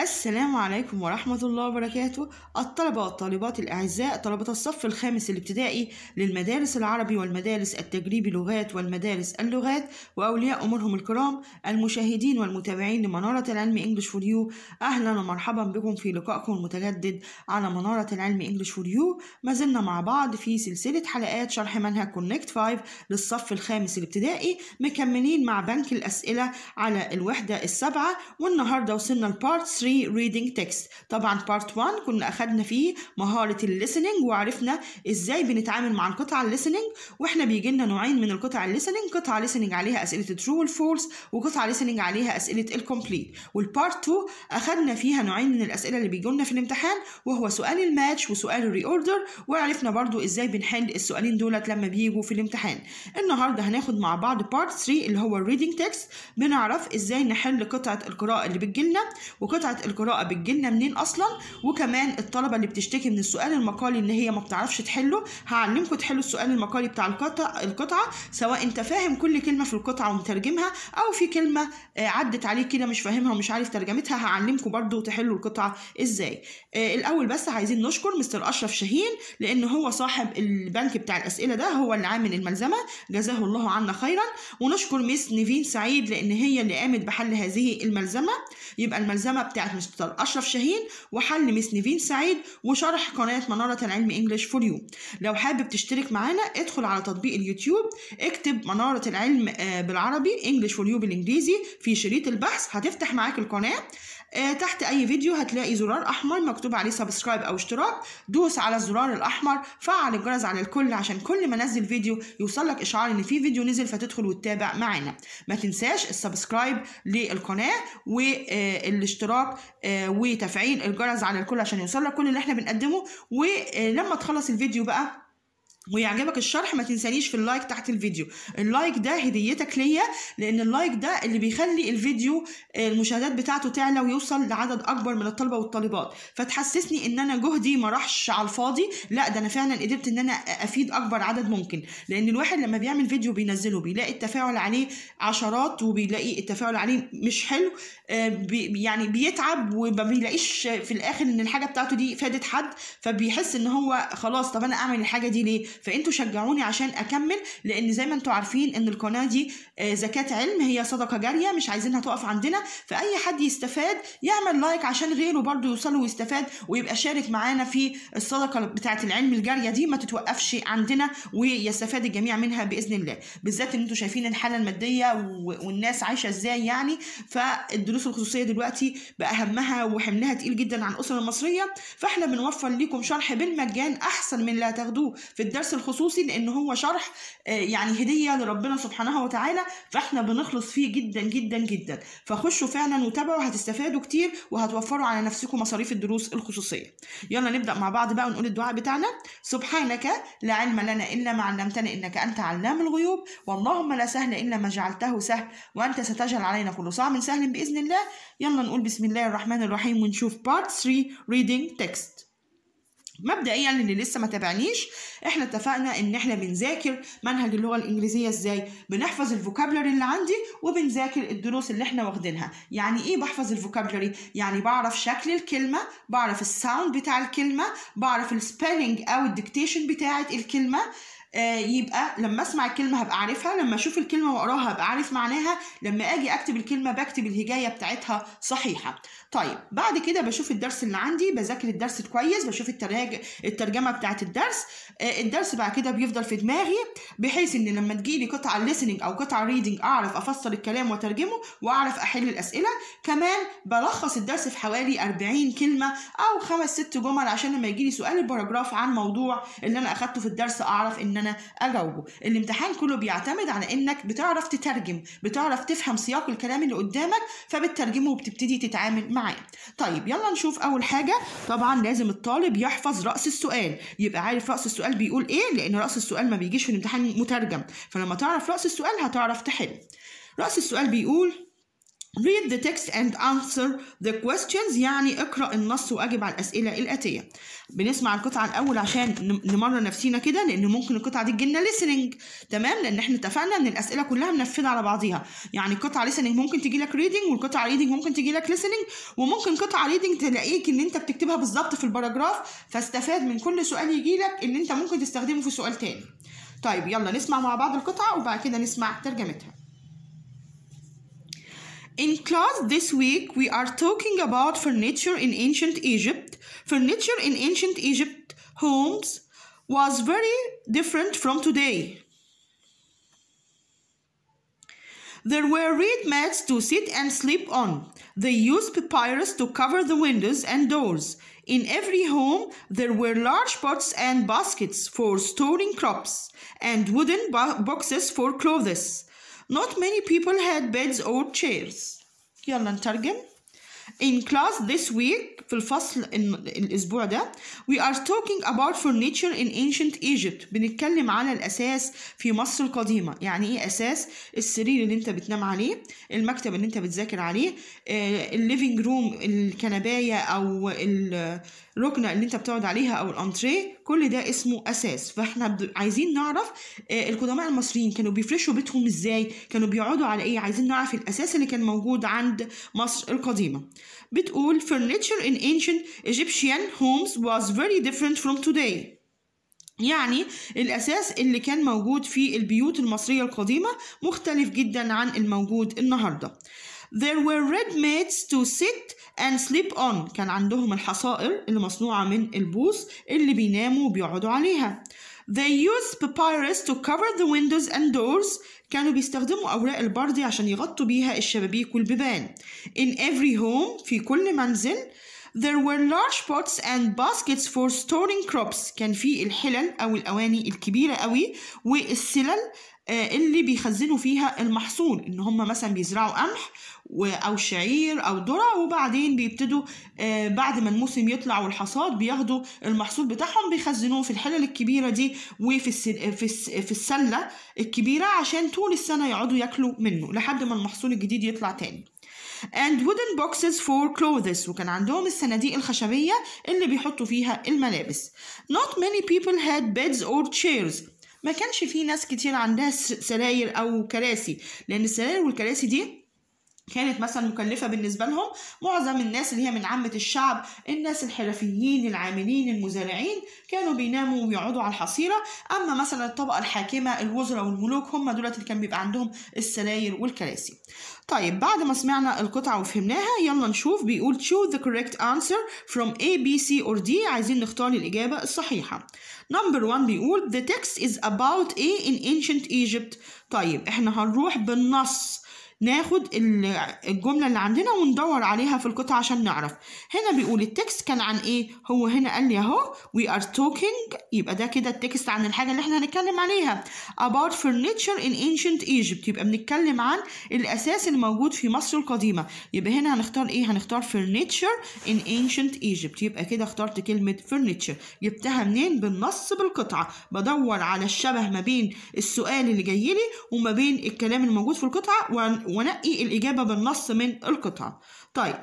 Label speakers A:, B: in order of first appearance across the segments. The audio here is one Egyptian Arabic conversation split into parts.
A: السلام عليكم ورحمة الله وبركاته الطلبة والطالبات الأعزاء طلبة الصف الخامس الابتدائي للمدارس العربي والمدارس التجريبي لغات والمدارس اللغات وأولياء أمورهم الكرام المشاهدين والمتابعين لمنارة العلم إنجلش فور يو أهلا ومرحبا بكم في لقائكم المتجدد على منارة العلم إنجلش فور يو ما زلنا مع بعض في سلسلة حلقات شرح منهج كونكت 5 للصف الخامس الابتدائي مكملين مع بنك الأسئلة على الوحدة السابعة والنهاردة وصلنا لبارت 3 reading text طبعا بارت 1 كنا أخدنا فيه مهارة الليسننج وعرفنا إزاي بنتعامل مع القطعة الليسننج وإحنا بيجي لنا نوعين من القطع الليسننج قطعة ليسننج عليها أسئلة الترو والفولس وقطعة ليسننج عليها أسئلة الكومبليت والبارت 2 أخدنا فيها نوعين من الأسئلة اللي بيجوا لنا في الامتحان وهو سؤال الماتش وسؤال الري اوردر وعرفنا برضو إزاي بنحل السؤالين دولت لما بيجوا في الامتحان النهارده هناخد مع بعض بارت 3 اللي هو الريدنج تكست بنعرف ازاي نحل قطعه القراءه اللي بتجيلنا وقطعه القراءه بتجيلنا منين اصلا وكمان الطلبه اللي بتشتكي من السؤال المقالي ان هي ما بتعرفش تحله هعلمكم تحلوا السؤال المقالي بتاع القطع القطعه سواء انت فاهم كل كلمه في القطعه ومترجمها او في كلمه آه، عدت عليك كده مش فاهمها ومش عارف ترجمتها هعلمكم برضو تحلوا القطعه ازاي آه، الاول بس عايزين نشكر مستر اشرف شاهين لان هو صاحب البنك بتاع الاسئله ده هو اللي عامل الملزمه جزاه الله عنا خيرا ونشكر ميس نيفين سعيد لان هي اللي قامت بحل هذه الملزمه يبقى الملزمه بتاعت مستر اشرف شاهين وحل ميس نيفين سعيد وشرح قناه مناره العلم انجلش فور يو لو حابب تشترك معانا ادخل على تطبيق اليوتيوب اكتب مناره العلم آه، بالعربي انجلش فور يو بالانجليزي في شريط البحث هتفتح معاك القناه آه، تحت اي فيديو هتلاقي زرار احمر مكتوب عليه سبسكرايب او اشتراك دوس على الزرار الاحمر فعل الجرس على الكل عشان كل ما انزل فيديو يوصل لك اشعار ان في فيديو نزل فتدخل وتتابع معانا ما تنساش السبسكرايب للقناه والاشتراك آه، وتفعيل الجرس على الكل عشان يوصل لك كل اللي احنا بنقدمه ولما تخلص الفيديو بقى ويعجبك الشرح ما تنسانيش في اللايك تحت الفيديو اللايك ده هديتك ليا لان اللايك ده اللي بيخلي الفيديو آه، المشاهدات بتاعته تعلى ويوصل لعدد اكبر من الطلبه والطالبات فتحسسني ان انا جهدي ما راحش على الفاضي لا ده انا فعلا قدرت ان انا افيد اكبر عدد ممكن لان الواحد لما بيعمل فيديو بينزله بيلاقي التفاعل عليه عشرات وبيلاقي التفاعل عليه مش حلو آه، بي يعني بيتعب وما بيلاقيش في الاخر ان الحاجه بتاعته دي فادت حد فبيحس ان هو خلاص طب انا اعمل الحاجه دي ليه فانتوا شجعوني عشان اكمل لان زي ما انتوا عارفين ان القناه دي آه، زكاه علم هي صدقه جاريه مش عايزينها تقف عندنا فاي حد يستفاد يعمل لايك عشان غيره برضه يوصل ويستفاد ويبقى شارك معانا في الصدقه بتاعه العلم الجاريه دي ما تتوقفش عندنا ويستفاد الجميع منها باذن الله بالذات ان انتوا شايفين الحاله الماديه و- والناس عايشه ازاي يعني فالدروس الخصوصيه دلوقتي بقى همها وحملها تقيل جدا عن الاسره المصريه فاحنا بنوفر لكم شرح بالمجان احسن من اللي هتاخدوه في الدرس الخصوصي لان هو شرح آه، يعني هديه لربنا سبحانه وتعالى فاحنا بنخلص فيه جدا جدا جدا فخشوا فعلا وتابعوا هتستفادوا كتير وهتوفروا على نفسكم مصاريف الدروس الخصوصيه يلا نبدا مع بعض بقى ونقول الدعاء بتاعنا سبحانك لا علم لنا الا ما علمتنا انك انت علام الغيوب واللهم لا سهل الا ما جعلته سهل وانت ستجعل علينا كل صعب سهل باذن الله يلا نقول بسم الله الرحمن الرحيم ونشوف بارت 3 reading text مبدئيا اللي لسه ما تابعنيش احنا اتفقنا ان احنا بنذاكر منهج اللغه الانجليزيه ازاي بنحفظ الفوكابلري اللي عندي وبنذاكر الدروس اللي احنا واخدينها يعني ايه بحفظ الفوكابلري يعني بعرف شكل الكلمه بعرف الساوند بتاع الكلمه بعرف السبيلنج او الديكتيشن بتاعه الكلمه آه، يبقى لما اسمع الكلمه هبقى عارفها لما اشوف الكلمه واقراها هبقى عارف معناها لما اجي اكتب الكلمه بكتب الهجايه بتاعتها صحيحه طيب بعد كده بشوف الدرس اللي عندي بذاكر الدرس كويس بشوف التراج... الترجمه بتاعت الدرس آه، الدرس بعد كده بيفضل في دماغي بحيث ان لما تجيلي قطعه listening او قطعه reading اعرف افسر الكلام واترجمه واعرف احل الاسئله كمان بلخص الدرس في حوالي 40 كلمه او خمس ست جمل عشان لما يجيلي سؤال الباراجراف عن موضوع اللي انا اخدته في الدرس اعرف ان انا اجاوبه الامتحان كله بيعتمد على انك بتعرف تترجم بتعرف تفهم سياق الكلام اللي قدامك فبتترجمه وبتبتدي تتعامل معاه طيب يلا نشوف اول حاجه طبعا لازم الطالب يحفظ راس السؤال يبقى عارف راس السؤال بيقول ايه لان راس السؤال ما بيجيش في الامتحان مترجم فلما تعرف راس السؤال هتعرف تحل راس السؤال بيقول Read the text and answer the questions يعني اقرأ النص وأجب على الأسئلة الآتية. بنسمع القطعة الأول عشان نمرن نفسينا كده لأن ممكن القطعة دي تجيلنا listening تمام لأن احنا اتفقنا إن الأسئلة كلها منفذة على بعضيها يعني القطعة listening ممكن تجي لك reading والقطعة reading ممكن تجي لك listening وممكن قطعة reading تلاقيك إن أنت بتكتبها بالظبط في الباراجراف فاستفاد من كل سؤال يجي لك إن أنت ممكن تستخدمه في سؤال تاني. طيب يلا نسمع مع بعض القطعة وبعد كده نسمع ترجمتها. In class this week, we are talking about furniture in ancient Egypt. Furniture in ancient Egypt homes was very different from today. There were reed mats to sit and sleep on. They used papyrus to cover the windows and doors. In every home, there were large pots and baskets for storing crops and wooden bo- boxes for clothes. Not many people had beds or chairs. يلا نترجم. In class this week في الفصل الأسبوع ده we are talking about furniture in ancient Egypt بنتكلم على الأساس في مصر القديمة يعني إيه أساس السرير اللي أنت بتنام عليه المكتب اللي أنت بتذاكر عليه الليفينج روم الكنباية أو الركنة اللي أنت بتقعد عليها أو الأنتريه كل ده اسمه أساس فإحنا عايزين نعرف القدماء المصريين كانوا بيفرشوا بيتهم إزاي كانوا بيقعدوا على إيه عايزين نعرف الأساس اللي كان موجود عند مصر القديمة بتقول furniture in ancient Egyptian homes was very different from today يعني الأساس اللي كان موجود في البيوت المصرية القديمة مختلف جدا عن الموجود النهاردة There were red mats to sit and sleep on كان عندهم الحصائر اللي مصنوعة من البوص اللي بيناموا وبيقعدوا عليها They used papyrus to cover the windows and doors كانوا بيستخدموا أوراق البردي عشان يغطوا بيها الشبابيك والبيبان. In every home في كل منزل there were large pots and baskets for storing crops كان في الحلل أو الأواني الكبيرة قوي والسلل اللي بيخزنوا فيها المحصول ان هم مثلا بيزرعوا قمح او شعير او ذره وبعدين بيبتدوا بعد ما الموسم يطلع والحصاد بياخدوا المحصول بتاعهم بيخزنوه في الحلل الكبيره دي وفي في السله الكبيره عشان طول السنه يقعدوا ياكلوا منه لحد ما المحصول الجديد يطلع تاني and wooden boxes for clothes وكان عندهم الصناديق الخشبية اللي بيحطوا فيها الملابس not many people had beds or chairs ما كانش في ناس كتير عندها سراير او كراسي لان السراير والكراسي دي كانت مثلا مكلفة بالنسبة لهم معظم الناس اللي هي من عامة الشعب الناس الحرفيين العاملين المزارعين كانوا بيناموا ويقعدوا على الحصيرة أما مثلا الطبقة الحاكمة الوزراء والملوك هم دولت اللي كان بيبقى عندهم السراير والكراسي طيب بعد ما سمعنا القطعة وفهمناها يلا نشوف بيقول choose the correct answer from A, B, C or D عايزين نختار الإجابة الصحيحة نمبر 1 بيقول the text is about A in ancient Egypt طيب احنا هنروح بالنص ناخد الجملة اللي عندنا وندور عليها في القطعة عشان نعرف هنا بيقول التكست كان عن ايه هو هنا قال لي اهو we are talking يبقى ده كده التكست عن الحاجة اللي احنا هنتكلم عليها about furniture in ancient Egypt يبقى بنتكلم عن الأساس الموجود في مصر القديمة يبقى هنا هنختار ايه هنختار furniture in ancient Egypt يبقى كده اخترت كلمة furniture جبتها منين بالنص بالقطعة بدور على الشبه ما بين السؤال اللي جاي لي وما بين الكلام الموجود في القطعة ونقي الإجابة بالنص من القطعة طيب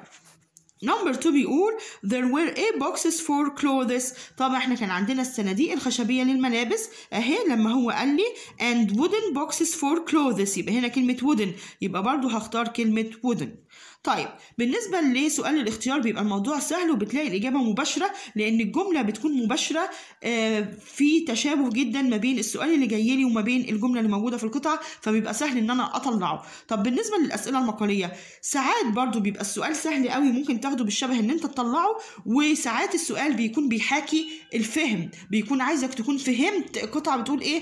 A: نمبر 2 بيقول there were a boxes for clothes طبعا احنا كان عندنا الصناديق الخشبية للملابس اهي لما هو قال لي and wooden boxes for clothes يبقى هنا كلمة wooden يبقى برضو هختار كلمة wooden طيب بالنسبة لسؤال الاختيار بيبقى الموضوع سهل وبتلاقي الإجابة مباشرة لأن الجملة بتكون مباشرة في تشابه جدا ما بين السؤال اللي جاي لي وما بين الجملة اللي موجودة في القطعة فبيبقى سهل إن أنا أطلعه طب بالنسبة للأسئلة المقالية ساعات برضو بيبقى السؤال سهل قوي ممكن تاخده بالشبه إن أنت تطلعه وساعات السؤال بيكون بيحاكي الفهم بيكون عايزك تكون فهمت قطعة بتقول إيه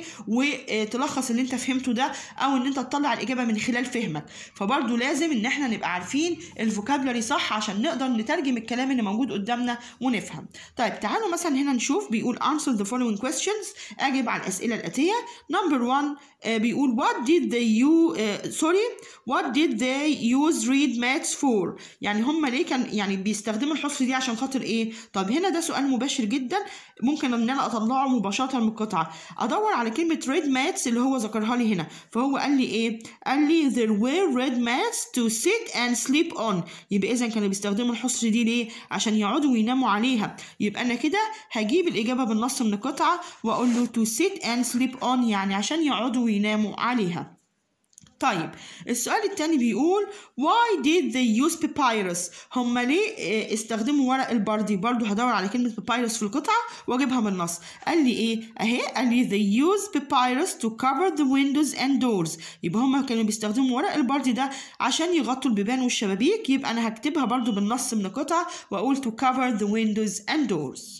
A: وتلخص اللي أنت فهمته ده أو إن أنت تطلع الإجابة من خلال فهمك فبرضو لازم إن إحنا نبقى عارفين نعطي الفوكابلري صح عشان نقدر نترجم الكلام اللي موجود قدامنا ونفهم طيب تعالوا مثلا هنا نشوف بيقول answer the following questions أجب على الأسئلة الآتية number one آه، بيقول what did they you uh, sorry what did they use read maths for يعني هم ليه كان يعني بيستخدموا الحصر دي عشان خاطر ايه طب هنا ده سؤال مباشر جدا ممكن ان انا اطلعه مباشره من القطعه ادور على كلمه read maths اللي هو ذكرها لي هنا فهو قال لي ايه قال لي there were read maths to sit and sleep on يبقى اذا كانوا بيستخدموا الحصر دي ليه عشان يقعدوا ويناموا عليها يبقى انا كده هجيب الاجابه بالنص من القطعه واقول له to sit and sleep on يعني عشان يقعدوا ويناموا عليها طيب السؤال التاني بيقول why did they use papyrus هم ليه آه، استخدموا ورق البردي برضو هدور على كلمة papyrus في القطعة واجيبها من النص قال لي ايه اهي قال لي they use papyrus to cover the windows and doors يبقى هم كانوا بيستخدموا ورق البردي ده عشان يغطوا البيبان والشبابيك يبقى انا هكتبها برضو بالنص من القطعة واقول to cover the windows and doors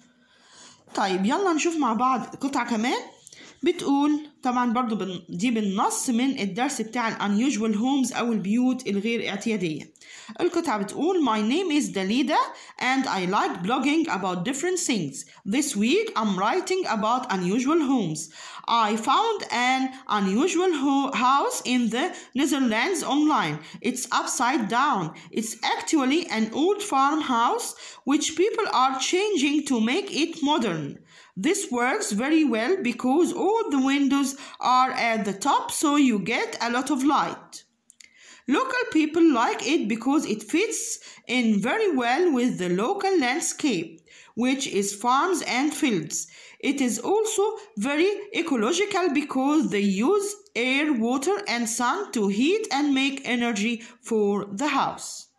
A: طيب يلا نشوف مع بعض قطعة كمان بتقول طبعا برضو بن- دي بالنص من الدرس بتاع ال unusual homes أو البيوت الغير اعتيادية القطعة بتقول My name is Dalida and I like blogging about different things. This week I'm writing about unusual homes. I found an unusual ho- house in the Netherlands online. It's upside down. It's actually an old farmhouse which people are changing to make it modern. This works very well because all the windows are at the top so you get a lot of light. Local people like it because it fits in very well with the local landscape, which is farms and fields. It is also very ecological because they use air, water, and sun to heat and make energy for the house.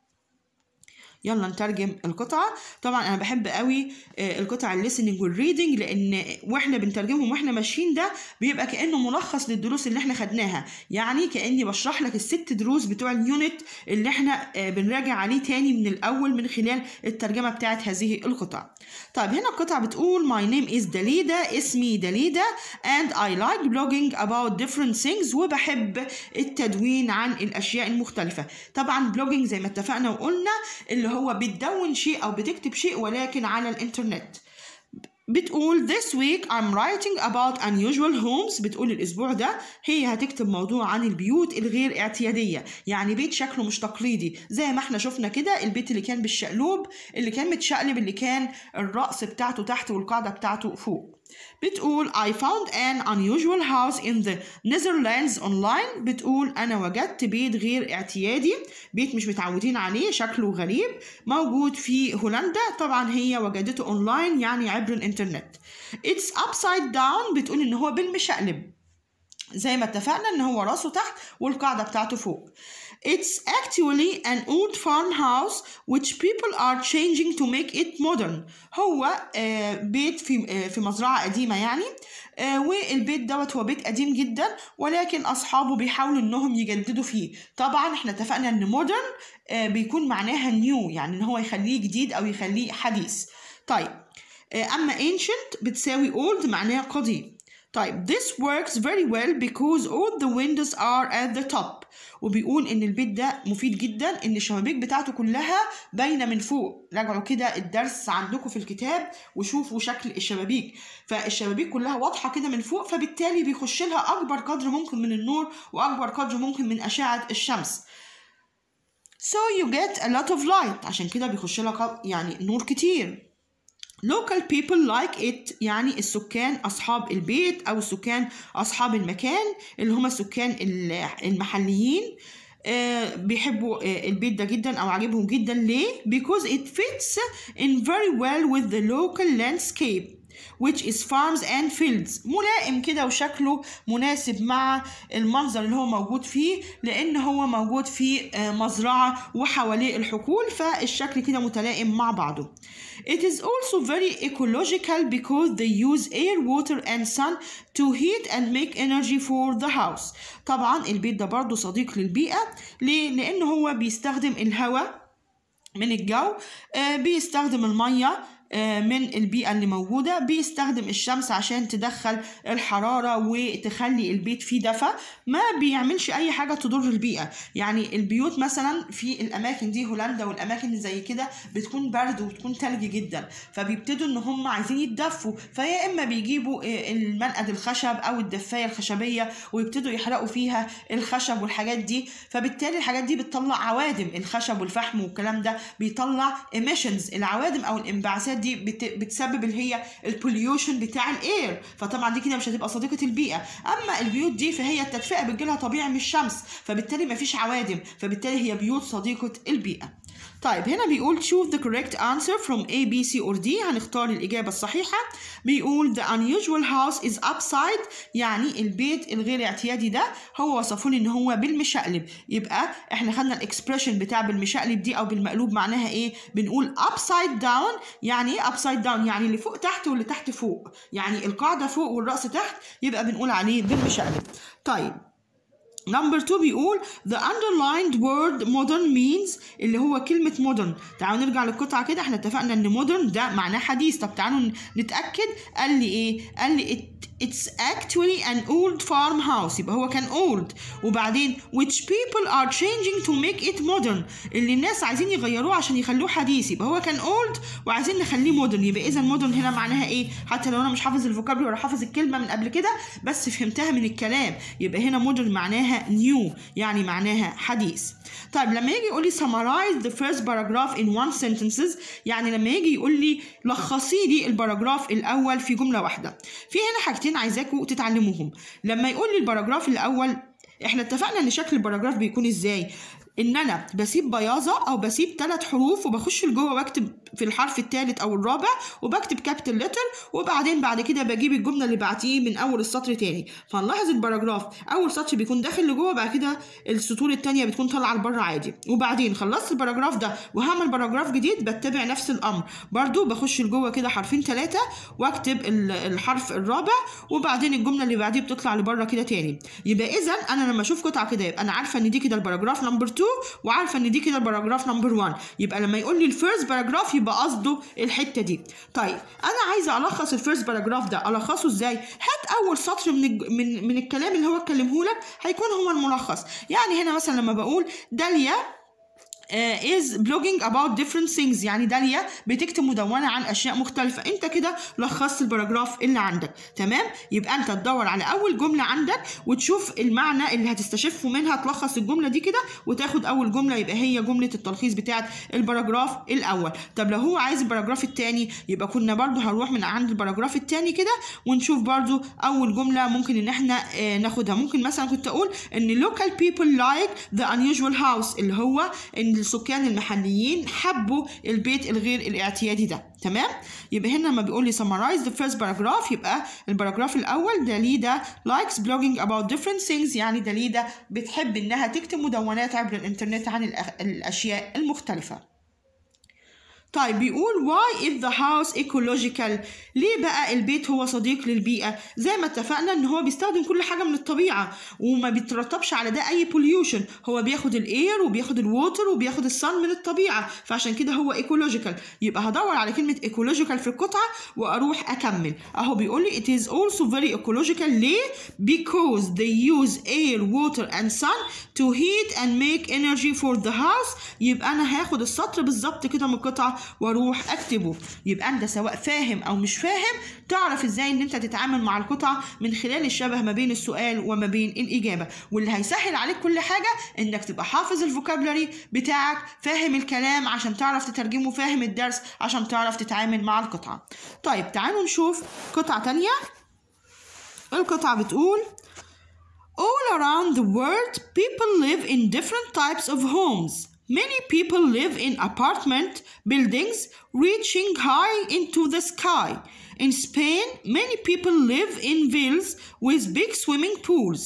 A: يلا نترجم القطعة طبعا انا بحب قوي آه، القطع الليسننج والريدنج لان واحنا بنترجمهم واحنا ماشيين ده بيبقى كانه ملخص للدروس اللي احنا خدناها يعني كاني بشرح لك الست دروس بتوع اليونت اللي احنا آه، بنراجع عليه تاني من الاول من خلال الترجمة بتاعت هذه القطع طيب هنا القطعة بتقول my name is داليدا اسمي داليدا and I like blogging about different things وبحب التدوين عن الأشياء المختلفة طبعا blogging زي ما اتفقنا وقلنا اللي هو بتدون شيء أو بتكتب شيء ولكن على الإنترنت بتقول this week I'm writing about unusual homes بتقول الأسبوع ده هي هتكتب موضوع عن البيوت الغير اعتيادية يعني بيت شكله مش تقليدي زي ما احنا شفنا كده البيت اللي كان بالشقلوب اللي كان متشقلب اللي كان الرأس بتاعته تحت والقاعدة بتاعته فوق بتقول I found an unusual house in the Netherlands online بتقول أنا وجدت بيت غير اعتيادي بيت مش متعودين عليه شكله غريب موجود في هولندا طبعا هي وجدته اونلاين يعني عبر الانترنت It's upside down بتقول إن هو بالمشقلب زي ما اتفقنا ان هو راسه تحت والقاعدة بتاعته فوق It's actually an old farmhouse which people are changing to make it modern. هو آه، بيت في آه، في مزرعة قديمة يعني آه، والبيت دوت هو بيت قديم جدا ولكن أصحابه بيحاولوا إنهم يجددوا فيه. طبعا احنا اتفقنا إن modern آه، بيكون معناها new يعني إن هو يخليه جديد أو يخليه حديث. طيب آه، أما ancient بتساوي old معناها قديم. طيب this works very well because all the windows are at the top وبيقول ان البيت ده مفيد جدا ان الشبابيك بتاعته كلها باينه من فوق راجعوا كده الدرس عندكم في الكتاب وشوفوا شكل الشبابيك فالشبابيك كلها واضحه كده من فوق فبالتالي بيخش لها اكبر قدر ممكن من النور واكبر قدر ممكن من اشعه الشمس so you get a lot of light عشان كده بيخش لها قب- يعني نور كتير local people like it يعني السكان أصحاب البيت أو السكان أصحاب المكان اللي هم السكان ال- المحليين آه، بيحبوا آه، البيت ده جدا أو عاجبهم جدا ليه؟ because it fits in very well with the local landscape which is farms and fields ملائم كده وشكله مناسب مع المنظر اللي هو موجود فيه لأن هو موجود في آه، مزرعة وحواليه الحقول فالشكل كده متلائم مع بعضه It is also very ecological because they use air, water and sun to heat and make energy for the house. طبعا البيت ده برضه صديق للبيئة ليه؟ لأن هو بيستخدم الهواء من الجو آه، بيستخدم المية آه، من البيئة اللي موجودة بيستخدم الشمس عشان تدخل الحرارة وتخلي البيت فيه دفى ما بيعملش أي حاجة تضر البيئة يعني البيوت مثلا في الأماكن دي هولندا والأماكن اللي زي كده بتكون برد وبتكون تلج جدا فبيبتدوا إن هم عايزين يتدفوا فيا إما بيجيبوا آه، المنقد الخشب أو الدفاية الخشبية ويبتدوا يحرقوا فيها الخشب والحاجات دي فبالتالي الحاجات دي بتطلع عوادم الخشب والفحم والكلام ده بيطلع emissions العوادم او الانبعاثات دي بت... بتسبب اللي هي البوليوشن بتاع الاير فطبعا دي كده مش هتبقى صديقه البيئه اما البيوت دي فهي التدفئه بتجيلها طبيعي من الشمس فبالتالي مفيش عوادم فبالتالي هي بيوت صديقه البيئه طيب هنا بيقول choose the correct answer from A, B, C or D هنختار الإجابة الصحيحة بيقول the unusual house is upside يعني البيت الغير اعتيادي ده هو وصفه لي إن هو بالمشقلب يبقى إحنا خدنا الإكسبريشن بتاع بالمشقلب دي أو بالمقلوب معناها إيه بنقول upside down يعني إيه upside down يعني اللي فوق تحت واللي تحت فوق يعني القاعدة فوق والرأس تحت يبقى بنقول عليه بالمشقلب طيب نمبر 2 بيقول the underlined word modern means اللي هو كلمة modern تعالوا نرجع للقطعة كده احنا اتفقنا ان modern ده معناه حديث طب تعالوا نتأكد قال لي ايه قال لي it, it's actually an old farmhouse يبقى هو كان old وبعدين which people are changing to make it modern اللي الناس عايزين يغيروه عشان يخلوه حديث يبقى هو كان old وعايزين نخليه modern يبقى اذا modern هنا معناها ايه حتى لو انا مش حافظ الفوكابلري ولا حافظ الكلمة من قبل كده بس فهمتها من الكلام يبقى هنا modern معناها new يعني معناها حديث طيب لما يجي يقول لي summarize the first paragraph in one sentences يعني لما يجي يقول لي لخصي لي الباراجراف الاول في جمله واحده في هنا حاجتين عايزاكم تتعلموهم لما يقول لي الباراجراف الاول احنا اتفقنا ان شكل الباراجراف بيكون ازاي ان انا بسيب بياضه او بسيب ثلاث حروف وبخش لجوه واكتب في الحرف الثالث او الرابع وبكتب كابيتال لتر وبعدين بعد كده بجيب الجمله اللي بعتيه من اول السطر تاني فنلاحظ الباراجراف اول سطر بيكون داخل لجوه بعد كده السطور التانية بتكون طالعه لبره عادي وبعدين خلصت الباراجراف ده وهعمل باراجراف جديد بتبع نفس الامر برضو بخش لجوه كده حرفين ثلاثه واكتب ال- الحرف الرابع وبعدين الجمله اللي بعديه بتطلع لبره كده تاني يبقى اذا انا لما اشوف قطعه كده يبقى انا عارفه ان دي كده الباراجراف نمبر 2 وعارفه ان دي كده الباراجراف نمبر 1 يبقى لما يقول لي الفيرست باراجراف يبقى قصده الحته دي طيب انا عايزه الخص الفيرست باراجراف ده الخصه ازاي هات اول سطر من الج- من من الكلام اللي هو اتكلمه لك هيكون هو الملخص يعني هنا مثلا لما بقول داليا uh, is blogging about different things يعني داليا بتكتب مدونة عن أشياء مختلفة أنت كده لخصت الباراجراف اللي عندك تمام يبقى أنت تدور على أول جملة عندك وتشوف المعنى اللي هتستشفه منها تلخص الجملة دي كده وتاخد أول جملة يبقى هي جملة التلخيص بتاعت الباراجراف الأول طب لو هو عايز الباراجراف التاني يبقى كنا برضو هنروح من عند الباراجراف التاني كده ونشوف برضو أول جملة ممكن إن احنا آه، ناخدها ممكن مثلا كنت أقول إن local people like the unusual house اللي هو إن السكان المحليين حبوا البيت الغير الاعتيادي ده تمام يبقى هنا لما بيقول لي summarize the first paragraph يبقى الباراجراف الأول داليدا likes blogging about different things يعني داليدا بتحب إنها تكتب مدونات عبر الإنترنت عن الأخ- الأشياء المختلفة طيب بيقول why is the house ecological ليه بقى البيت هو صديق للبيئة زي ما اتفقنا ان هو بيستخدم كل حاجة من الطبيعة وما بيترتبش على ده اي pollution هو بياخد الاير وبياخد الووتر وبياخد الصن من الطبيعة فعشان كده هو ecological يبقى هدور على كلمة ecological في القطعة واروح اكمل اهو بيقول لي it is also very ecological ليه because they use air water and sun to heat and make energy for the house يبقى انا هاخد السطر بالظبط كده من القطعه واروح اكتبه يبقى انت سواء فاهم او مش فاهم تعرف ازاي ان انت تتعامل مع القطعه من خلال الشبه ما بين السؤال وما بين الاجابه واللي هيسهل عليك كل حاجه انك تبقى حافظ الفوكابلري بتاعك فاهم الكلام عشان تعرف تترجمه فاهم الدرس عشان تعرف تتعامل مع القطعه طيب تعالوا نشوف قطعه تانية القطعه بتقول All around the world, people live in different types of homes. Many people live in apartment buildings reaching high into the sky. In Spain, many people live in villas with big swimming pools.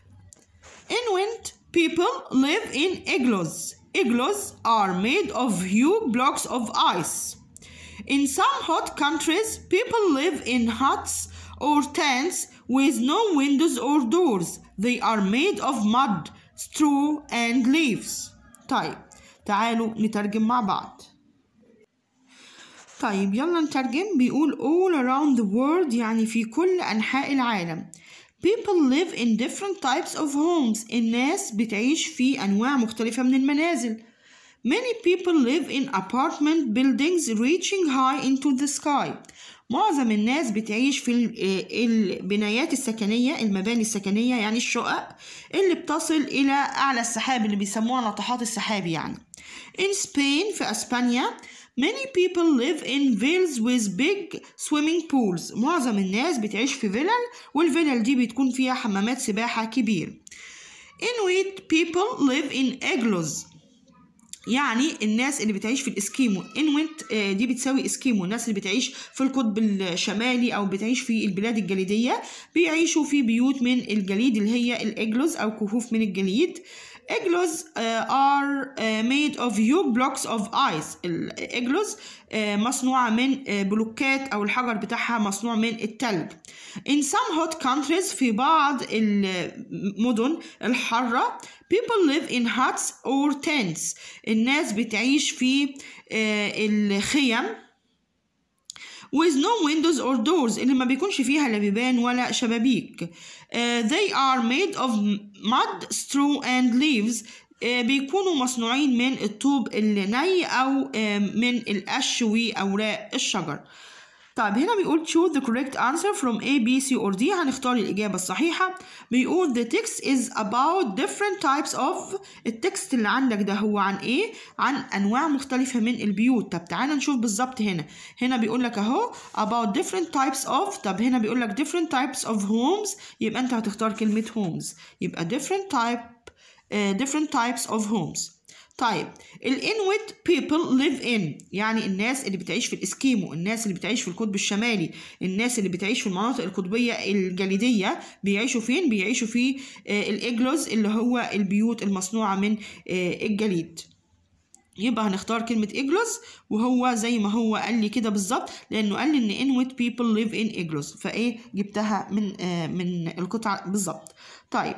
A: In winter, people live in igloos. Igloos are made of huge blocks of ice. In some hot countries, people live in huts or tents with no windows or doors. They are made of mud, straw, and leaves. طيب تعالوا نترجم مع بعض. طيب يلا نترجم بيقول all around the world يعني في كل أنحاء العالم People live in different types of homes الناس بتعيش في أنواع مختلفة من المنازل Many people live in apartment buildings reaching high into the sky معظم الناس بتعيش في البنايات السكنية المباني السكنية يعني الشقق اللي بتصل إلى أعلى السحاب اللي بيسموها ناطحات السحاب يعني In Spain في أسبانيا Many people live in villas with big swimming pools. معظم الناس بتعيش في فيلل والفيلل دي بتكون فيها حمامات سباحة كبير. Inuit people live in igloos. يعني الناس اللي بتعيش في الاسكيمو انويت دي بتساوي اسكيمو الناس اللي بتعيش في القطب الشمالي او بتعيش في البلاد الجليديه بيعيشوا في بيوت من الجليد اللي هي الاجلوز او كهوف من الجليد Igloos uh, are uh, made of huge blocks of ice. الإجلوز uh, مصنوعة من بلوكات أو الحجر بتاعها مصنوع من التلج. In some hot countries في بعض المدن الحارة people live in huts or tents. الناس بتعيش في الخيم with no windows or doors اللي ما بيكونش فيها لا بيبان ولا شبابيك uh, they are made of mud, straw and leaves uh, بيكونوا مصنوعين من الطوب الني أو uh, من القش وأوراق الشجر طيب هنا بيقول choose the correct answer from A, B, C or D هنختار الإجابة الصحيحة بيقول the text is about different types of التكست اللي عندك ده هو عن إيه؟ عن أنواع مختلفة من البيوت طب تعالى نشوف بالظبط هنا هنا بيقول لك أهو about different types of طب هنا بيقول لك different types of homes يبقى أنت هتختار كلمة homes يبقى different type uh, different types of homes طيب الانويت people live in يعني الناس اللي بتعيش في الاسكيمو الناس اللي بتعيش في القطب الشمالي الناس اللي بتعيش في المناطق القطبية الجليدية بيعيشوا فين بيعيشوا في الاجلوز اللي هو البيوت المصنوعة من الجليد يبقى هنختار كلمة إجلوز وهو زي ما هو قال لي كده بالظبط لأنه قال لي إن إنويت people live in إجلوز فإيه جبتها من آه من القطعة بالظبط طيب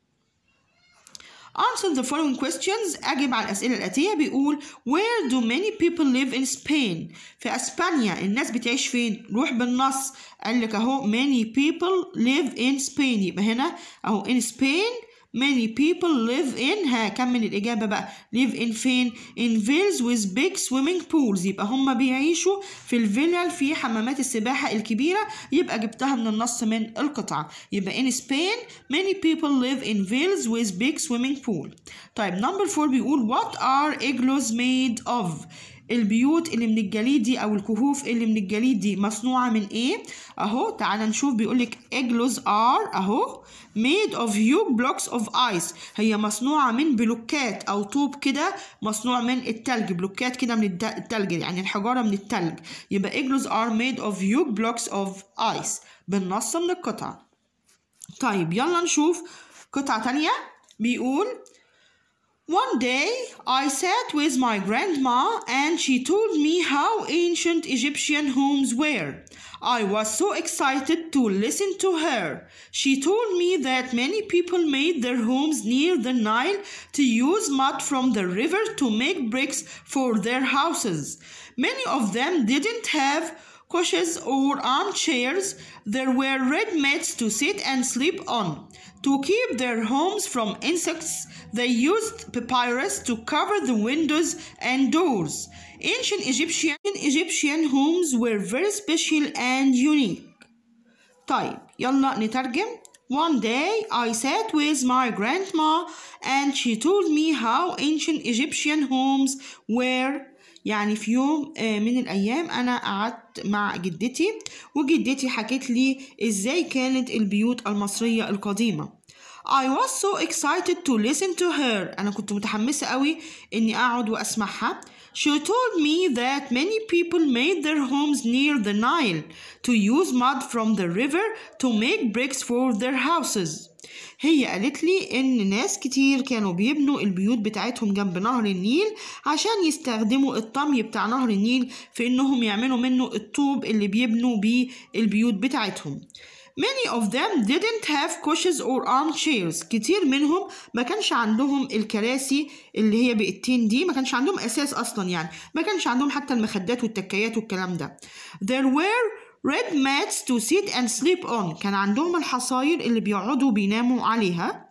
A: Answer the following questions أجب على الأسئلة الآتية بيقول Where do many people live in Spain؟ في أسبانيا الناس بتعيش فين؟ روح بالنص قال لك أهو many people live in Spain يبقى هنا أهو in Spain many people live in ها كمل الإجابة بقى live in فين in villas with big swimming pools يبقى هم بيعيشوا في الفيلل في حمامات السباحة الكبيرة يبقى جبتها من النص من القطعة يبقى in Spain many people live in villas with big swimming pool طيب number four بيقول what are igloos made of البيوت اللي من الجليد دي او الكهوف اللي من الجليد دي مصنوعه من ايه اهو تعالى نشوف بيقولك igloos are اهو made of huge blocks of ice هي مصنوعه من بلوكات او طوب كده مصنوع من التلج بلوكات كده من التلج يعني الحجاره من التلج يبقى igloos are made of huge blocks of ice بالنص من القطعه طيب يلا نشوف قطعه تانية بيقول One day I sat with my grandma and she told me how ancient Egyptian homes were. I was so excited to listen to her. She told me that many people made their homes near the Nile to use mud from the river to make bricks for their houses. Many of them didn't have couches or armchairs. There were red mats to sit and sleep on. To keep their homes from insects, they used papyrus to cover the windows and doors. Ancient Egyptian Egyptian homes were very special and unique. طيب يلا نترجم. One day I sat with my grandma and she told me how ancient Egyptian homes were يعني في يوم من الأيام أنا قعدت مع جدتي وجدتي حكت لي إزاي كانت البيوت المصرية القديمة I was so excited to listen to her أنا كنت متحمسة قوي إني أقعد وأسمعها She told me that many people made their homes near the Nile to use mud from the river to make bricks for their houses. هي قالت لي إن ناس كتير كانوا بيبنوا البيوت بتاعتهم جنب نهر النيل عشان يستخدموا الطمي بتاع نهر النيل في إنهم يعملوا منه الطوب اللي بيبنوا بيه البيوت بتاعتهم. Many of them didn't have couches or armchairs كتير منهم ما كانش عندهم الكراسي اللي هي بقتين دي ما كانش عندهم أساس أصلا يعني ما كانش عندهم حتى المخدات والتكيات والكلام ده There were red mats to sit and sleep on كان عندهم الحصاير اللي بيقعدوا بيناموا عليها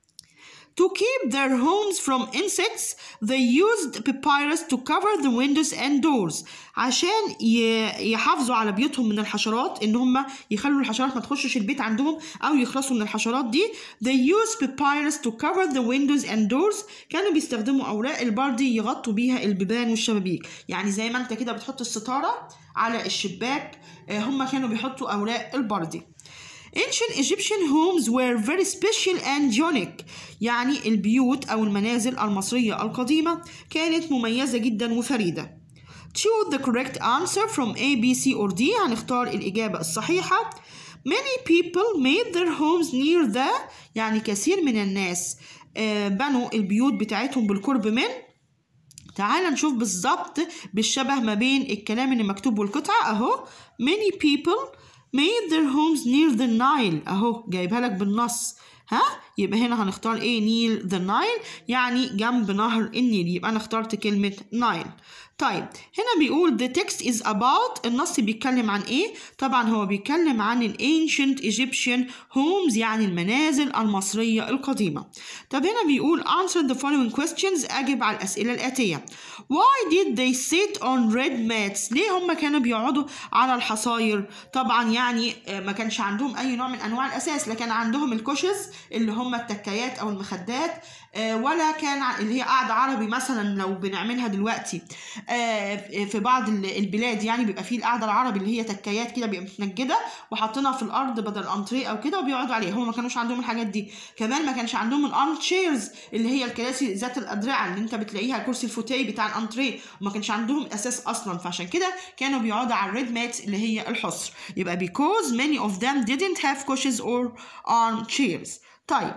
A: To keep their homes from insects, they used papyrus to cover the windows and doors. عشان ي- يحافظوا على بيوتهم من الحشرات ان هم يخلوا الحشرات ما تخشش البيت عندهم او يخلصوا من الحشرات دي. They used papyrus to cover the windows and doors. كانوا بيستخدموا اوراق البردي يغطوا بيها البيبان والشبابيك. يعني زي ما انت كده بتحط الستارة على الشباك آه، هم كانوا بيحطوا اوراق البردي. Ancient Egyptian homes were very special and unique يعني البيوت أو المنازل المصرية القديمة كانت مميزة جدا وفريدة Choose the correct answer from A, B, C or D هنختار الإجابة الصحيحة Many people made their homes near the يعني كثير من الناس آه، بنوا البيوت بتاعتهم بالقرب من تعال نشوف بالظبط بالشبه ما بين الكلام اللي مكتوب والقطعة أهو many people made their homes near the Nile أهو جايبها لك بالنص ها يبقى هنا هنختار ايه نيل the Nile يعني جنب نهر النيل يبقى انا اخترت كلمة نايل طيب هنا بيقول the text is about النص بيتكلم عن ايه طبعا هو بيتكلم عن ال ancient Egyptian homes يعني المنازل المصرية القديمة طب هنا بيقول answer the following questions أجب على الأسئلة الآتية why did they sit on red mats ليه هم كانوا بيقعدوا على الحصاير طبعا يعني آه، ما كانش عندهم أي نوع من أنواع الأساس لا كان عندهم الكوشز اللي هم التكايات أو المخدات آه، ولا كان ع- اللي هي قاعدة عربي مثلا لو بنعملها دلوقتي آه، في بعض ال- البلاد يعني بيبقى فيه القعدة العربي اللي هي تكايات كده بيبقى متنجدة وحاطينها في الأرض بدل أنتريه أو كده وبيقعدوا عليها هم ما كانوش عندهم الحاجات دي كمان ما كانش عندهم الارم تشيرز اللي هي الكراسي ذات الأدرعة اللي أنت بتلاقيها كرسي الفوتيه بتاع الأنتريه وما كانش عندهم أساس أصلا فعشان كده كانوا بيقعدوا على الريد مات اللي هي الحصر يبقى because many of them didn't have couches or arm chairs طيب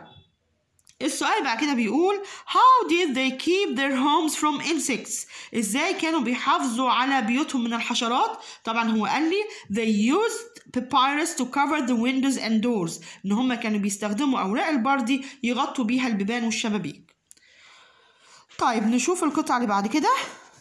A: السؤال بعد كده بيقول how did they keep their homes from insects ازاي كانوا بيحافظوا على بيوتهم من الحشرات طبعا هو قال لي they used papyrus to cover the windows and doors ان هم كانوا بيستخدموا اوراق البردي يغطوا بيها البيبان والشبابيك طيب نشوف القطعة اللي بعد كده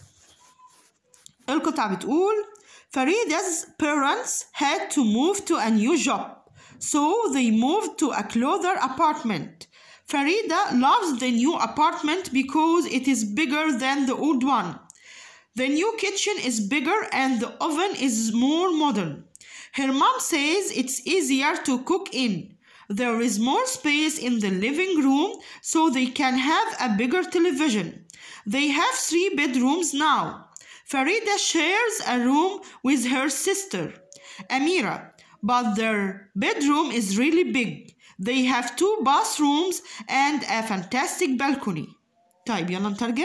A: القطعة بتقول Farida's parents had to move to a new job so they moved to a closer apartment Farida loves the new apartment because it is bigger than the old one. The new kitchen is bigger and the oven is more modern. Her mom says it's easier to cook in. There is more space in the living room so they can have a bigger television. They have three bedrooms now. Farida shares a room with her sister, Amira, but their bedroom is really big. They have two bathrooms and a fantastic balcony. طيب يلا نترجم.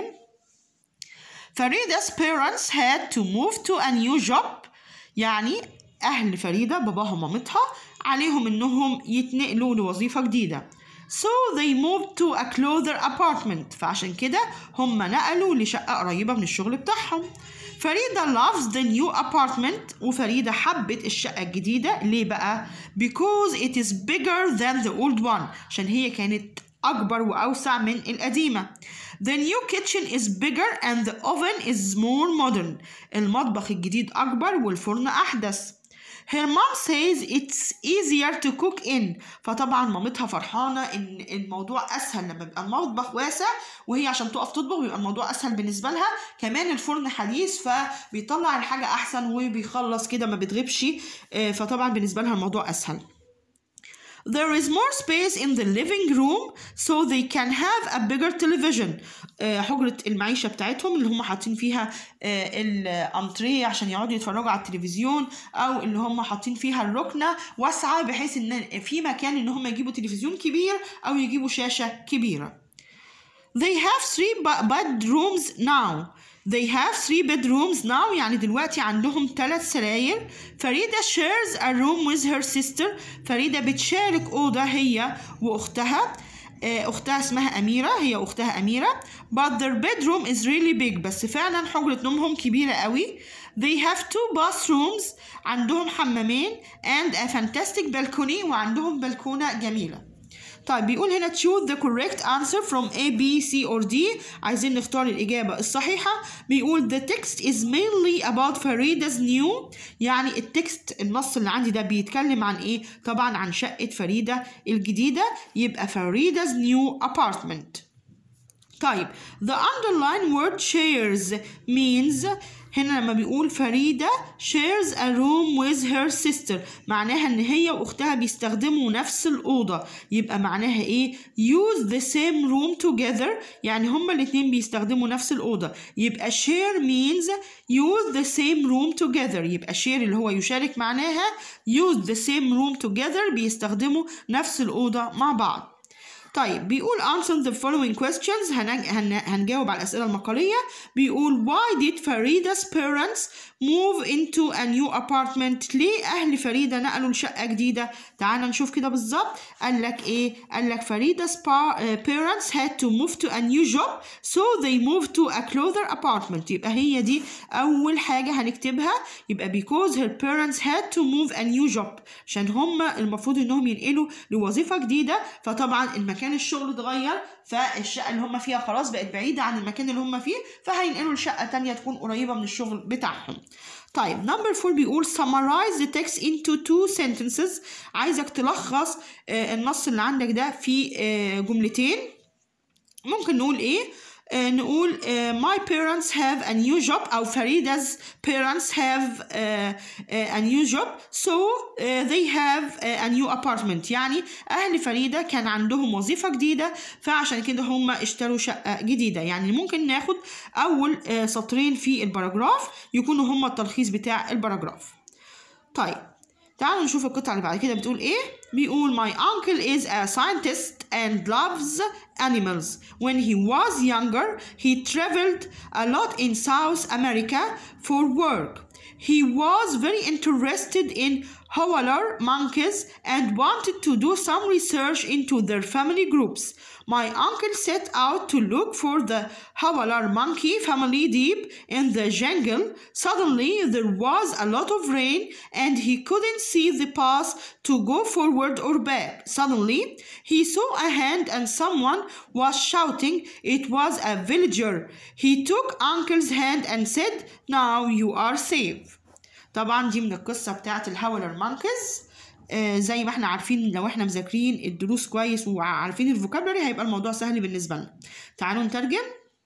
A: Farida's parents had to move to a new job يعني أهل فريدة باباها ومامتها عليهم إنهم يتنقلوا لوظيفة جديدة. So they moved to a closer apartment فعشان كده هم نقلوا لشقة قريبة من الشغل بتاعهم. فريدة loves the new apartment وفريدة حبت الشقة الجديدة ليه بقى؟ Because it is bigger than the old one عشان هي كانت أكبر وأوسع من القديمة. The new kitchen is bigger and the oven is more modern. المطبخ الجديد أكبر والفرن أحدث. Her mom says it's easier to cook in فطبعا مامتها فرحانة إن الموضوع أسهل لما بيبقى المطبخ واسع وهي عشان تقف تطبخ بيبقى الموضوع أسهل بالنسبة لها كمان الفرن حديث فبيطلع الحاجة أحسن وبيخلص كده ما بتغيبش آه، فطبعا بالنسبة لها الموضوع أسهل. There is more space in the living room so they can have a bigger television. آه، حجرة المعيشة بتاعتهم اللي هم حاطين فيها آه، الأنتريه عشان يقعدوا يتفرجوا على التلفزيون أو اللي هم حاطين فيها الركنة واسعة بحيث إن في مكان إن هم يجيبوا تلفزيون كبير أو يجيبوا شاشة كبيرة. They have three ba- bedrooms now. They have three bedrooms now يعني دلوقتي عندهم ثلاث سراير. فريدة shares a room with her sister. فريدة بتشارك أوضة هي وأختها. آه، أختها اسمها أميرة هي أختها أميرة but their bedroom is really big بس فعلا حجرة نومهم كبيرة قوي they have two bathrooms عندهم حمامين and a fantastic balcony وعندهم بلكونة جميلة طيب بيقول هنا choose the correct answer from A, B, C or D عايزين نختار الإجابة الصحيحة بيقول the text is mainly about Farida's new يعني التكست النص اللي عندي ده بيتكلم عن إيه؟ طبعا عن شقة فريدة الجديدة يبقى Farida's new apartment طيب the underline word shares means هنا لما بيقول فريدة shares a room with her sister معناها ان هي واختها بيستخدموا نفس الأوضة يبقى معناها ايه use the same room together يعني هما الاتنين بيستخدموا نفس الأوضة يبقى share means use the same room together يبقى share اللي هو يشارك معناها use the same room together بيستخدموا نفس الأوضة مع بعض طيب بيقول answer the following questions هنج... هن... هنجاوب على الأسئلة المقالية بيقول why did Farida's parents move into a new apartment ليه أهل فريدة نقلوا لشقة جديدة تعال نشوف كده بالظبط قال لك إيه قال لك Farida's pa... parents had to move to a new job so they moved to a closer apartment يبقى هي دي أول حاجة هنكتبها يبقى because her parents had to move a new job عشان هم المفروض إنهم ينقلوا لوظيفة جديدة فطبعا المكان الشغل اتغير فالشقة اللي هم فيها خلاص بقت بعيدة عن المكان اللي هم فيه فهينقلوا لشقة تانية تكون قريبة من الشغل بتاعهم طيب نمبر فور بيقول summarize the text into two sentences عايزك تلخص آه النص اللي عندك ده في آه جملتين ممكن نقول ايه آه نقول uh, my parents have a new job أو فريدا's parents have uh, a new job so uh, they have a new apartment يعني أهل فريدة كان عندهم وظيفة جديدة فعشان كده هم اشتروا شقة جديدة يعني ممكن ناخد أول uh, سطرين في الباراجراف يكونوا هم التلخيص بتاع الباراجراف طيب تعالوا نشوف القطعة اللي بعد كده بتقول ايه بيقول my uncle is a scientist and loves animals when he was younger he traveled a lot in South America for work he was very interested in howler monkeys and wanted to do some research into their family groups my uncle set out to look for the howler monkey family deep in the jungle. Suddenly, there was a lot of rain and he couldn't see the path to go forward or back. Suddenly, he saw a hand and someone was shouting. It was a villager. He took uncle's hand and said, Now you are safe. طبعا دي من القصة بتاعت الهاولر مانكز آه زي ما احنا عارفين لو احنا مذاكرين الدروس كويس وعارفين الفوكابلري هيبقى الموضوع سهل بالنسبة لنا تعالوا نترجم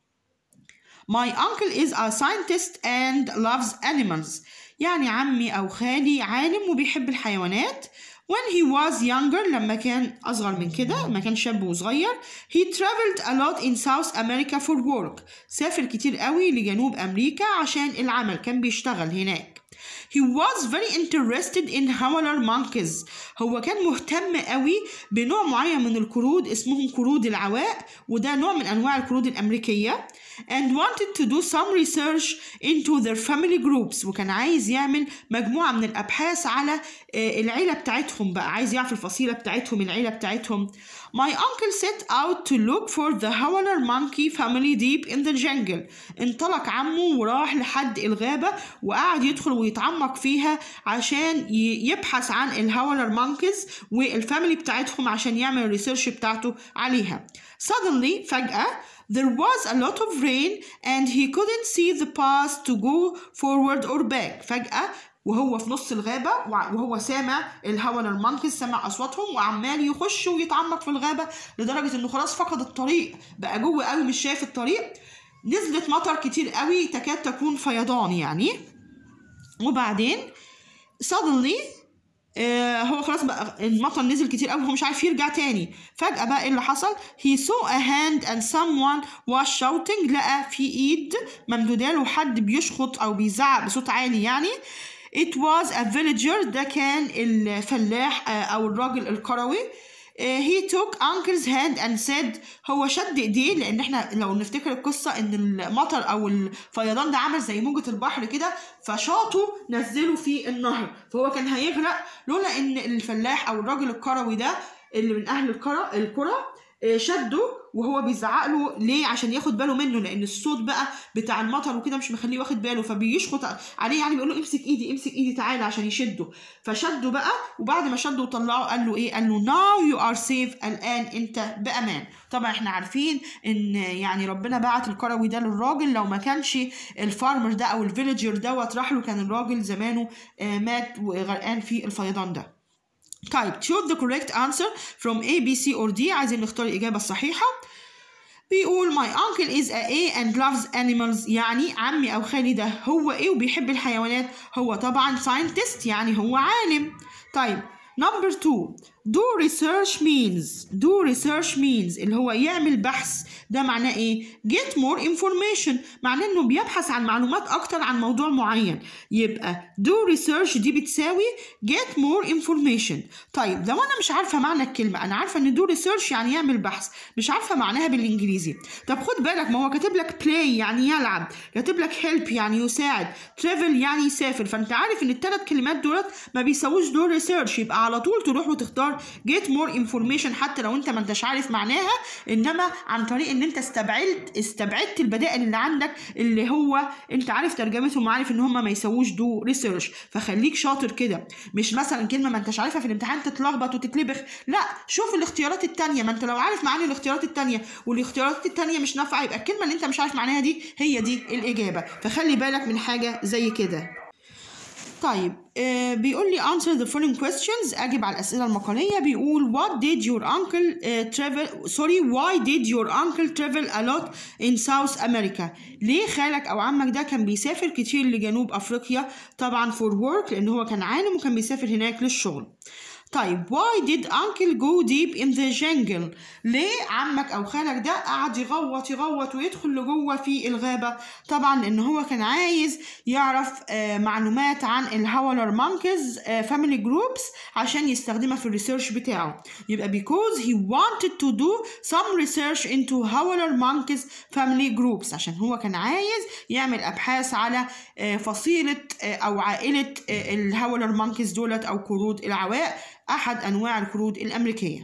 A: My uncle is a scientist and loves animals يعني عمي أو خالي عالم وبيحب الحيوانات When he was younger لما كان أصغر من كده لما كان شاب وصغير he traveled a lot in South America for work سافر كتير قوي لجنوب أمريكا عشان العمل كان بيشتغل هناك He was very interested in howler monkeys. هو كان مهتم قوي بنوع معين من القرود اسمهم قرود العواء وده نوع من أنواع القرود الأمريكية and wanted to do some research into their family groups وكان عايز يعمل مجموعة من الأبحاث على العيلة بتاعتهم بقى عايز يعرف الفصيلة بتاعتهم العيلة بتاعتهم My uncle set out to look for the howler monkey family deep in the jungle انطلق عمه وراح لحد الغابة وقعد يدخل ويتعمق فيها عشان يبحث عن الهاولر مونكيز والفاميلي بتاعتهم عشان يعمل الريسيرش بتاعته عليها Suddenly فجأة There was a lot of rain and he couldn't see the path to go forward or back. فجأة وهو في نص الغابة وهو سامع الهاولر مانكيز سامع أصواتهم وعمال يخش ويتعمق في الغابة لدرجة إنه خلاص فقد الطريق بقى جوه قوي مش شايف الطريق نزلت مطر كتير قوي تكاد تكون فيضان يعني وبعدين suddenly آه هو خلاص بقى المطر نزل كتير قوي هو مش عارف يرجع تاني فجأة بقى ايه اللي حصل he saw a hand and someone was shouting لقى في ايد ممدودة له حد بيشخط او بيزعق بصوت عالي يعني it was a villager ده كان الفلاح آه او الراجل القروي he took uncle's hand and said هو شد ايديه لان احنا لو نفتكر القصه ان المطر او الفيضان ده عمل زي موجه البحر كده فشاطه نزله في النهر فهو كان هيغرق لولا ان الفلاح او الراجل الكروي ده اللي من اهل القرى القرى آه، شده وهو بيزعق له ليه عشان ياخد باله منه لان الصوت بقى بتاع المطر وكده مش مخليه واخد باله فبيشخط عليه يعني بيقول له امسك ايدي امسك ايدي تعالى عشان يشده فشده بقى وبعد ما شده وطلعه قال له ايه قال له ناو يو ار سيف الان انت بامان طبعا احنا عارفين ان يعني ربنا بعت الكروي ده للراجل لو ما كانش الفارمر ده او الفيليجر دوت راح له كان الراجل زمانه آه، مات وغرقان في الفيضان ده طيب choose the correct answer from A, B, C or D عايزين نختار الإجابة الصحيحة بيقول my uncle is a A and loves animals يعني عمي أو خالي ده هو إيه وبيحب الحيوانات هو طبعا scientist يعني هو عالم طيب number two do research means do research means اللي هو يعمل بحث ده معناه ايه get more information معناه انه بيبحث عن معلومات اكتر عن موضوع معين يبقى do research دي بتساوي get more information طيب لو انا مش عارفه معنى الكلمه انا عارفه ان do research يعني يعمل بحث مش عارفه معناها بالانجليزي طب خد بالك ما هو كاتب لك play يعني يلعب كاتب لك help يعني يساعد travel يعني يسافر فانت عارف ان الثلاث كلمات دولت ما بيساووش do research يبقى على طول تروح وتختار get more information حتى لو انت ما انتش عارف معناها انما عن طريق ان انت استبعدت استبعدت البدائل اللي عندك اللي هو انت عارف ترجمتهم وعارف ان هم ما يسووش دو ريسيرش فخليك شاطر كده مش مثلا كلمه ما انتش عارفها في الامتحان تتلخبط وتتلبخ لا شوف الاختيارات التانية ما انت لو عارف معاني الاختيارات التانية والاختيارات التانية مش نافعه يبقى الكلمه اللي انت مش عارف معناها دي هي دي الاجابه فخلي بالك من حاجه زي كده طيب آه بيقول لي answer the following questions أجب على الأسئلة المقالية بيقول what did your uncle uh, travel sorry why did your uncle travel a lot in South America ليه خالك أو عمك ده كان بيسافر كتير لجنوب أفريقيا طبعا for work لأن هو كان عالم وكان بيسافر هناك للشغل طيب why did uncle go deep in the jungle ليه عمك او خالك ده قعد يغوط يغوط ويدخل لجوه في الغابه طبعا لان هو كان عايز يعرف آه معلومات عن الهاولر مانكيز فاميلي جروبس عشان يستخدمها في الريسيرش بتاعه يبقى because he wanted to do some research into howler monkeys family groups عشان هو كان عايز يعمل ابحاث على آه فصيله آه او عائله الهاولر مانكيز دولت او قرود العواء أحد أنواع القرود الأمريكية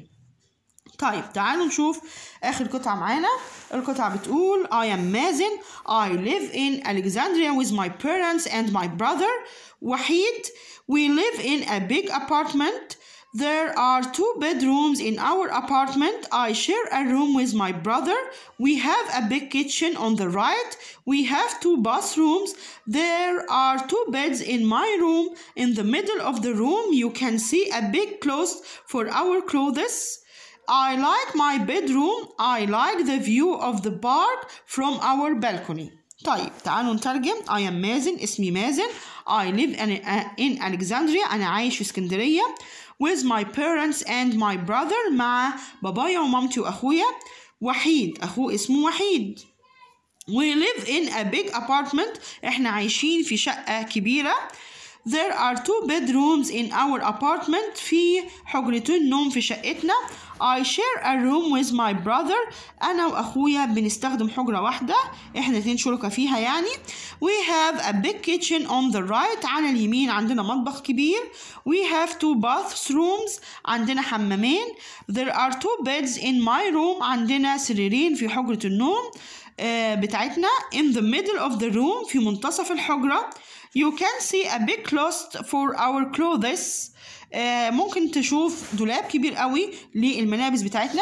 A: طيب تعالوا نشوف آخر قطعة معانا القطعة بتقول I am Mazen I live in Alexandria with my parents and my brother وحيد We live in a big apartment There are two bedrooms in our apartment. I share a room with my brother. We have a big kitchen on the right. We have two bathrooms. There are two beds in my room. In the middle of the room, you can see a big closet for our clothes. I like my bedroom. I like the view of the park from our balcony. طيب تعالوا نترجم I am مازن اسمي مازن I live in, in Alexandria أنا عايش في اسكندرية with my parents and my brother مع بابايا ومامتي وأخويا وحيد أخوه اسمه وحيد We live in a big apartment احنا عايشين في شقة كبيرة There are two bedrooms in our apartment في حجرتين نوم في شقتنا I share a room with my brother أنا وأخويا بنستخدم حجرة واحدة إحنا اتنين شركة فيها يعني We have a big kitchen on the right على اليمين عندنا مطبخ كبير We have two bathrooms عندنا حمامين There are two beds in my room عندنا سريرين في حجرة النوم بتاعتنا In the middle of the room في منتصف الحجرة You can see a big closet for our clothes آه ممكن تشوف دولاب كبير قوي للملابس بتاعتنا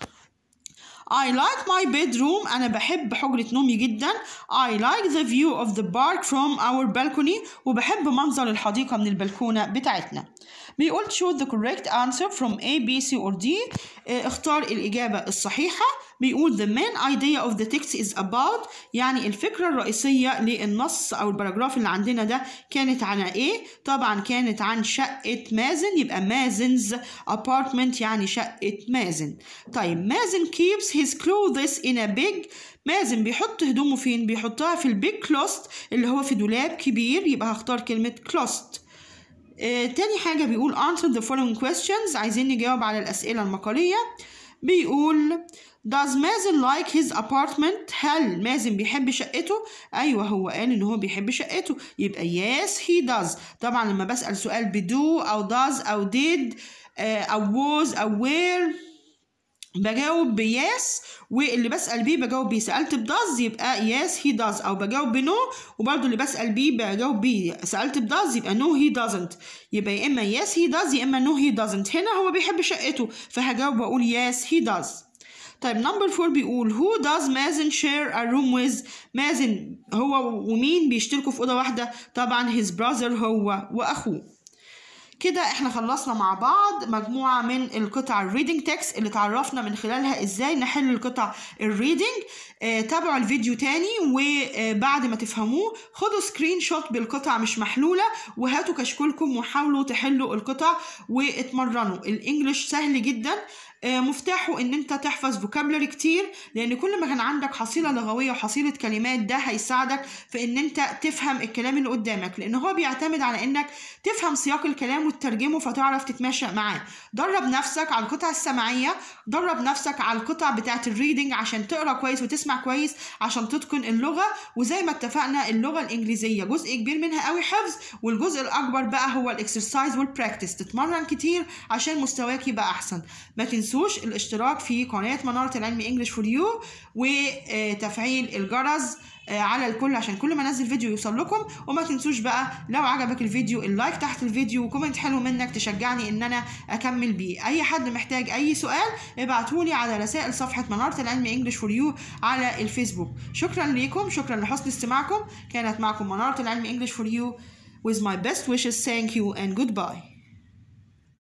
A: I like my bedroom أنا بحب حجرة نومي جدا I like the view of the park from our balcony وبحب منظر الحديقة من البلكونة بتاعتنا بيقول choose the correct answer from A, B, C or D آه اختار الإجابة الصحيحة بيقول the main idea of the text is about يعني الفكرة الرئيسية للنص أو البراجراف اللي عندنا ده كانت عن إيه؟ طبعا كانت عن شقة مازن يبقى مازن's apartment يعني شقة مازن طيب مازن keeps his clothes in a big مازن بيحط هدومه فين؟ بيحطها في البيج كلوست اللي هو في دولاب كبير يبقى هختار كلمة كلوست آه تاني حاجة بيقول answer the following questions عايزين نجاوب على الأسئلة المقالية بيقول Does مازن like his apartment؟ هل مازن بيحب شقته؟ أيوه هو قال إن هو بيحب شقته يبقى yes he does طبعا لما بسأل سؤال بدو أو does أو did أو was أو where بجاوب بيس واللي بسأل بيه بجاوب بيه سألت بداز يبقى يس هي داز أو بجاوب بنو وبرضه اللي بسأل بيه بجاوب بيه سألت بداز يبقى نو هي دازنت يبقى يا إما يس هي داز يا إما نو هي دازنت هنا هو بيحب شقته فهجاوب وأقول يس هي داز طيب نمبر فور بيقول who does مازن share a room with مازن هو ومين بيشتركوا في أوضة واحدة طبعا his brother هو وأخوه كده احنا خلصنا مع بعض مجموعة من القطع الريدنج تكست اللي تعرفنا من خلالها ازاي نحل القطع الريدنج اه تابعوا الفيديو تاني وبعد ما تفهموه خدوا سكرين شوت بالقطع مش محلولة وهاتوا كشكولكم وحاولوا تحلوا القطع واتمرنوا الانجليش سهل جدا مفتاحه ان انت تحفظ فوكابلري كتير لان كل ما كان عندك حصيله لغويه وحصيله كلمات ده هيساعدك في ان انت تفهم الكلام اللي قدامك لان هو بيعتمد على انك تفهم سياق الكلام وتترجمه فتعرف تتماشى معاه درب نفسك على القطع السمعيه درب نفسك على القطع بتاعه الريدنج عشان تقرا كويس وتسمع كويس عشان تتقن اللغه وزي ما اتفقنا اللغه الانجليزيه جزء كبير منها قوي حفظ والجزء الاكبر بقى هو الاكسرسايز والبراكتس تتمرن كتير عشان مستواك يبقى احسن ما تنسوش الاشتراك في قناة منارة العلم انجلش فور يو وتفعيل الجرس على الكل عشان كل ما انزل فيديو يوصل لكم وما تنسوش بقى لو عجبك الفيديو اللايك تحت الفيديو وكومنت حلو منك تشجعني ان انا اكمل بيه اي حد محتاج اي سؤال ابعتولي على رسائل صفحة منارة العلم انجلش فور يو على الفيسبوك شكرا ليكم شكرا لحسن استماعكم كانت معكم منارة العلم انجلش فور يو with my best wishes thank you and goodbye